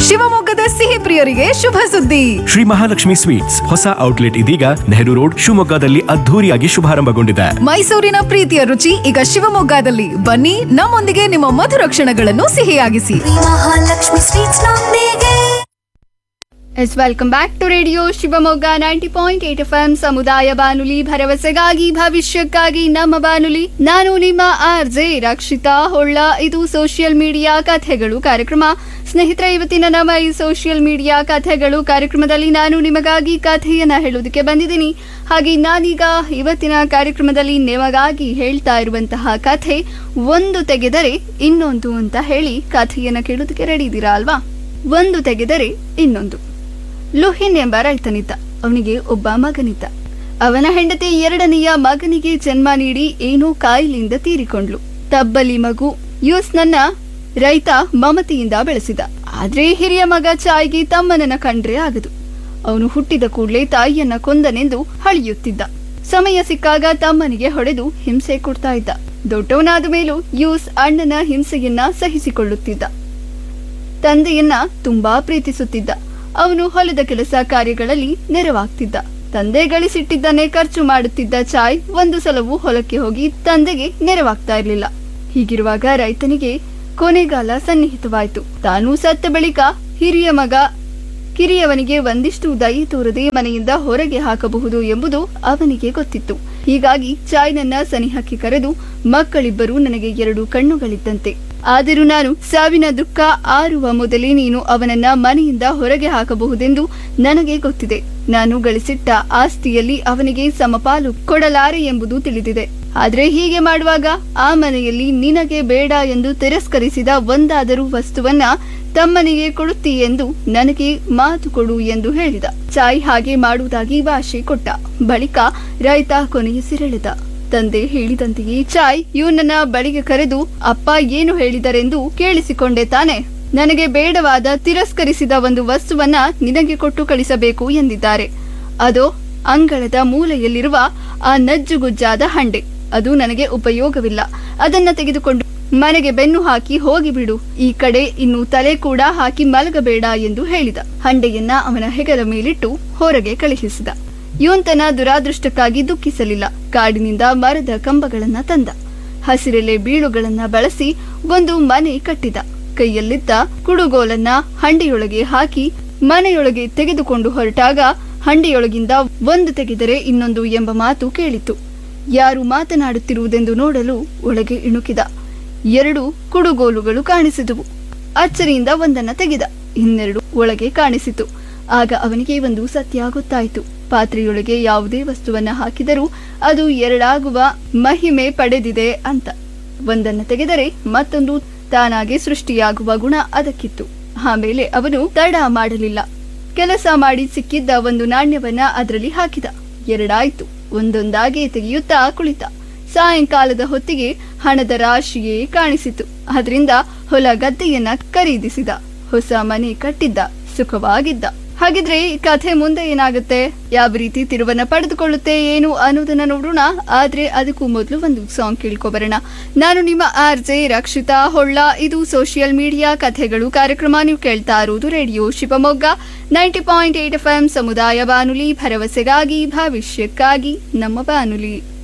ಶಿವಮೊಗ್ಗದ ಸಿಹಿ ಪ್ರಿಯರಿಗೆ ಶುಭ ಸುದ್ದಿ ಶ್ರೀ ಮಹಾಲಕ್ಷ್ಮಿ ಸ್ವೀಟ್ಸ್ ಹೊಸ ಔಟ್ಲೆಟ್ ಇದೀಗ ನೆಹರು ರೋಡ್ ಶಿವಮೊಗ್ಗದಲ್ಲಿ ಅದ್ಧೂರಿಯಾಗಿ ಶುಭಾರಂಭಗೊಂಡಿದೆ ಮೈಸೂರಿನ ಪ್ರೀತಿಯ ರುಚಿ ಈಗ ಶಿವಮೊಗ್ಗದಲ್ಲಿ ಬನ್ನಿ ನಮ್ಮೊಂದಿಗೆ ನಿಮ್ಮ ಮಧುರ ಕ್ಷಣಗಳನ್ನು ಸಿಹಿಯಾಗಿಸಿ ಮಹಾಲಕ್ಷ್ಮಿ ಸ್ವೀಟ್ಸ್ ನೊಂದಿಗೆ yes welcome back to radio Shivamogga ninety point eight F M ಸಮುದಾಯ ಬಾನುಲಿ ಭರವಸೆಗಾಗಿ ಭವಿಷ್ಯಕ್ಕಾಗಿ ನಮ್ಮ ಬಾನುಲಿ ನಾನು ನಿಮ್ಮ ಆರ್ ಜೆ ರಕ್ಷಿತಾ ಹೊಳ್ಳ ಇದು ಸೋಷಿಯಲ್ ಮೀಡಿಯಾ ಕಥೆಗಳು ಕಾರ್ಯಕ್ರಮ ಸ್ನೇಹಿತರೆ ಇವತ್ತಿನ ನಮ್ಮ ಈ ಸೋಷಿಯಲ್ ಮೀಡಿಯಾ ಕಥೆಗಳು ಕಾರ್ಯಕ್ರಮದಲ್ಲಿ ನಾನು ನಿಮಗಾಗಿ ಕಥೆಯನ್ನ ಹೇಳೋದಕ್ಕೆ ಬಂದಿದ್ದೀನಿ ಹಾಗೆ ನಾನೀಗ ಇವತ್ತಿನ ಕಾರ್ಯಕ್ರಮದಲ್ಲಿ ನಿಮಗಾಗಿ ಹೇಳ್ತಾ ಇರುವಂತಹ ಕಥೆ ಒಂದು ತೆಗೆದರೆ ಇನ್ನೊಂದು ಅಂತ ಹೇಳಿ ಕಥೆಯನ್ನ ಕೇಳೋದಕ್ಕೆ ರೆಡಿ ಇದ್ದೀರಾ ಅಲ್ವಾ ಒಂದು ತೆಗೆದರೆ ಇನ್ನೊಂದು ಲುಹಿನ್ ಎಂಬ ರೈತನಿದ್ದ ಅವನಿಗೆ ಒಬ್ಬ ಮಗನಿದ್ದ ಅವನ ಹೆಂಡತಿ ಎರಡನೆಯ ಮಗನಿಗೆ ಜನ್ಮ ನೀಡಿ ಏನೋ ಕಾಯಿಲೆಯಿಂದ ತೀರಿಕೊಂಡ್ಲು ತಬ್ಬಲಿ ಮಗು ಯೂಸ್ನನ್ನ ರೈತ ಮಮತೆಯಿಂದ ಬೆಳೆಸಿದ ಆದ್ರೆ ಹಿರಿಯ ಮಗ ಚಾಯ್ಗೆ ತಮ್ಮನನ್ನ ಕಂಡ್ರೆ ಆಗದು ಅವನು ಹುಟ್ಟಿದ ಕೂಡಲೇ ತಾಯಿಯನ್ನ ಕೊಂದನೆಂದು ಹಳಿಯುತ್ತಿದ್ದ ಸಮಯ ಸಿಕ್ಕಾಗ ತಮ್ಮನಿಗೆ ಹೊಡೆದು ಹಿಂಸೆ ಕೊಡ್ತಾ ಇದ್ದ ದೊಡ್ಡವನಾದ ಮೇಲೂ ಯೂಸ್ ಅಣ್ಣನ ಹಿಂಸೆಯನ್ನ ಸಹಿಸಿಕೊಳ್ಳುತ್ತಿದ್ದ ತಂದೆಯನ್ನ ತುಂಬಾ ಪ್ರೀತಿಸುತ್ತಿದ್ದ ಅವನು ಹೊಲದ ಕೆಲಸ ಕಾರ್ಯಗಳಲ್ಲಿ ನೆರವಾಗ್ತಿದ್ದ ತಂದೆ ಗಳಿಸಿಟ್ಟಿದ್ದನ್ನೇ ಖರ್ಚು ಮಾಡುತ್ತಿದ್ದ ಚಾಯ್ ಒಂದು ಸಲವೂ ಹೊಲಕ್ಕೆ ಹೋಗಿ ತಂದೆಗೆ ನೆರವಾಗ್ತಾ ಇರಲಿಲ್ಲ ಹೀಗಿರುವಾಗ ರೈತನಿಗೆ ಕೊನೆಗಾಲ ಸನ್ನಿಹಿತವಾಯಿತು ತಾನು ಸತ್ತ ಬಳಿಕ ಹಿರಿಯ ಮಗ ಕಿರಿಯವನಿಗೆ ಒಂದಿಷ್ಟು ದಯೆ ತೋರದೆ ಮನೆಯಿಂದ ಹೊರಗೆ ಹಾಕಬಹುದು ಎಂಬುದು ಅವನಿಗೆ ಗೊತ್ತಿತ್ತು ಹೀಗಾಗಿ ಚಾಯ್ನನ್ನ ಸನಿಹಕ್ಕೆ ಕರೆದು ಮಕ್ಕಳಿಬ್ಬರು ನನಗೆ ಎರಡು ಕಣ್ಣುಗಳಿದ್ದಂತೆ ಆದರೂ ನಾನು ಸಾವಿನ ದುಃಖ ಆರುವ ಮೊದಲೇ ನೀನು ಅವನನ್ನ ಮನೆಯಿಂದ ಹೊರಗೆ ಹಾಕಬಹುದೆಂದು ನನಗೆ ಗೊತ್ತಿದೆ ನಾನು ಗಳಿಸಿಟ್ಟ ಆಸ್ತಿಯಲ್ಲಿ ಅವನಿಗೆ ಸಮಪಾಲು ಕೊಡಲಾರೆ ಎಂಬುದು ತಿಳಿದಿದೆ ಆದ್ರೆ ಹೀಗೆ ಮಾಡುವಾಗ ಆ ಮನೆಯಲ್ಲಿ ನಿನಗೆ ಬೇಡ ಎಂದು ತಿರಸ್ಕರಿಸಿದ ಒಂದಾದರೂ ವಸ್ತುವನ್ನ ತಮ್ಮನಿಗೆ ಕೊಡುತ್ತಿ ಎಂದು ನನಗೆ ಮಾತು ಕೊಡು ಎಂದು ಹೇಳಿದ ಚಾಯ್ ಹಾಗೆ ಮಾಡುವುದಾಗಿ ಭಾಷೆ ಕೊಟ್ಟ ಬಳಿಕ ರೈತ ಕೊನೆಯ ಸಿರಳಿದ ತಂದೆ ಹೇಳಿದಂತೆಯೇ ಚಾಯ್ ಇವನನ್ನ ಬಳಿಗೆ ಕರೆದು ಅಪ್ಪ ಏನು ಹೇಳಿದರೆಂದು ಕೇಳಿಸಿಕೊಂಡೆ ತಾನೆ ನನಗೆ ಬೇಡವಾದ ತಿರಸ್ಕರಿಸಿದ ಒಂದು ವಸ್ತುವನ್ನ ನಿನಗೆ ಕೊಟ್ಟು ಕಳಿಸಬೇಕು ಎಂದಿದ್ದಾರೆ ಅದು ಅಂಗಳದ ಮೂಲೆಯಲ್ಲಿರುವ ಆ ನಜ್ಜುಗುಜ್ಜಾದ ಹಂಡೆ ಅದು ನನಗೆ ಉಪಯೋಗವಿಲ್ಲ ಅದನ್ನ ತೆಗೆದುಕೊಂಡು ಮನೆಗೆ ಬೆನ್ನು ಹಾಕಿ ಹೋಗಿಬಿಡು ಈ ಕಡೆ ಇನ್ನು ತಲೆ ಕೂಡ ಹಾಕಿ ಮಲಗಬೇಡ ಎಂದು ಹೇಳಿದ ಹಂಡೆಯನ್ನ ಅವನ ಹೆಗಲ ಮೇಲಿಟ್ಟು ಹೊರಗೆ ಕಳುಹಿಸಿದ ಯುವಂತನ ದುರಾದೃಷ್ಟಕ್ಕಾಗಿ ದುಃಖಿಸಲಿಲ್ಲ ಕಾಡಿನಿಂದ ಮರದ ಕಂಬಗಳನ್ನ ತಂದ ಹಸಿರೆಲೆ ಬೀಳುಗಳನ್ನ ಬಳಸಿ ಒಂದು ಮನೆ ಕಟ್ಟಿದ ಕೈಯಲ್ಲಿದ್ದ ಕುಡುಗೋಲನ್ನ ಹಂಡೆಯೊಳಗೆ ಹಾಕಿ ಮನೆಯೊಳಗೆ ತೆಗೆದುಕೊಂಡು ಹೊರಟಾಗ ಹಂಡೆಯೊಳಗಿಂದ ಒಂದು ತೆಗೆದರೆ ಇನ್ನೊಂದು ಎಂಬ ಮಾತು ಕೇಳಿತು ಯಾರು ಮಾತನಾಡುತ್ತಿರುವುದೆಂದು ನೋಡಲು ಒಳಗೆ ಇಣುಕಿದ ಎರಡು ಕುಡುಗೋಲುಗಳು ಕಾಣಿಸಿದುವು ಅಚ್ಚರಿಯಿಂದ ಒಂದನ್ನ ತೆಗೆದ ಇನ್ನೆರಡು ಒಳಗೆ ಕಾಣಿಸಿತು ಆಗ ಅವನಿಗೆ ಒಂದು ಸತ್ಯ ಗೊತ್ತಾಯಿತು ಪಾತ್ರೆಯೊಳಗೆ ಯಾವುದೇ ವಸ್ತುವನ್ನ ಹಾಕಿದರೂ ಅದು ಎರಡಾಗುವ ಮಹಿಮೆ ಪಡೆದಿದೆ ಅಂತ ಒಂದನ್ನ ತೆಗೆದರೆ ಮತ್ತೊಂದು ತಾನಾಗೆ ಸೃಷ್ಟಿಯಾಗುವ ಗುಣ ಅದಕ್ಕಿತ್ತು ಆಮೇಲೆ ಅವನು ತಡ ಮಾಡಲಿಲ್ಲ ಕೆಲಸ ಮಾಡಿ ಸಿಕ್ಕಿದ್ದ ಒಂದು ನಾಣ್ಯವನ್ನ ಅದರಲ್ಲಿ ಹಾಕಿದ ಎರಡಾಯ್ತು ಒಂದೊಂದಾಗಿ ತೆಗೆಯುತ್ತಾ ಕುಳಿತ ಸಾಯಂಕಾಲದ ಹೊತ್ತಿಗೆ ಹಣದ ರಾಶಿಯೇ ಕಾಣಿಸಿತು ಅದರಿಂದ ಹೊಲ ಗದ್ದೆಯನ್ನ ಖರೀದಿಸಿದ ಹೊಸ ಮನೆ ಕಟ್ಟಿದ್ದ ಸುಖವಾಗಿದ್ದ ಹಾಗಿದ್ರೆ ಈ ಕಥೆ ಮುಂದೆ ಏನಾಗುತ್ತೆ ಯಾವ ರೀತಿ ತಿರುವನ್ನ ಪಡೆದುಕೊಳ್ಳುತ್ತೆ ಏನು ಅನ್ನೋದನ್ನ ನೋಡೋಣ ಆದ್ರೆ ಅದಕ್ಕೂ ಮೊದಲು ಒಂದು ಸಾಂಗ್ ಕೇಳ್ಕೊಬರೋಣ ನಾನು ನಿಮ್ಮ ಆರ್ ಜೆ ರಕ್ಷಿತಾ ಹೊಳ್ಳ ಇದು ಸೋಷಿಯಲ್ ಮೀಡಿಯಾ ಕಥೆಗಳು ಕಾರ್ಯಕ್ರಮ ನೀವು ಕೇಳ್ತಾ ಇರುವುದು radio Shivamogga ninety point eight F M ಸಮುದಾಯ ಬಾನುಲಿ ಭರವಸೆಗಾಗಿ ಭವಿಷ್ಯಕ್ಕಾಗಿ ನಮ್ಮ ಬಾನುಲಿ